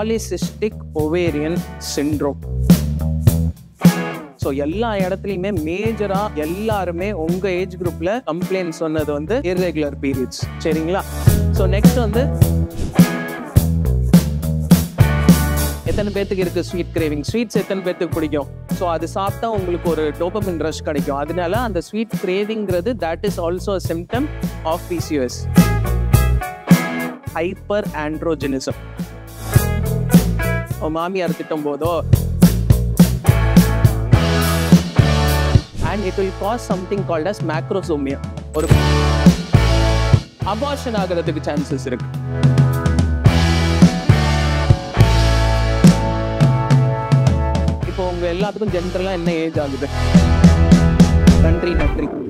polycystic ovarian syndrome so எல்லா இடத்துலையுமே மேஜரா எல்லாருமே உங்க ஏஜ் குரூப்ல கம்ப்ளைண்ட் சொன்னது வந்து இர்ரெகுலர் பீரியட்ஸ் சரிங்களா ஸோ நெக்ஸ்ட் வந்து எத்தனை பேத்துக்கு இருக்கு ஸ்வீட் கிரேவிங் ஸ்வீட்ஸ் எத்தனை பேத்துக்கு பிடிக்கும் ஸோ அது சாப்பிட்டா உங்களுக்கு ஒரு டோபமின் ரஷ் கிடைக்கும் அதனால அந்த ஸ்வீட் கிரேவிங்கிறது that is also symptom of PCS hyperandrogenism மாமியார் திட்டும் போதோ and it will cause something called as macrosomia ஒரு அபார்ஷன் ஆகிறதுக்கு சான்சஸ் இருக்கு இப்போ உங்க எல்லாத்துக்கும் ஜென்ரலா என்ன ஏஜ் ஆகுது நன்றி நன்றி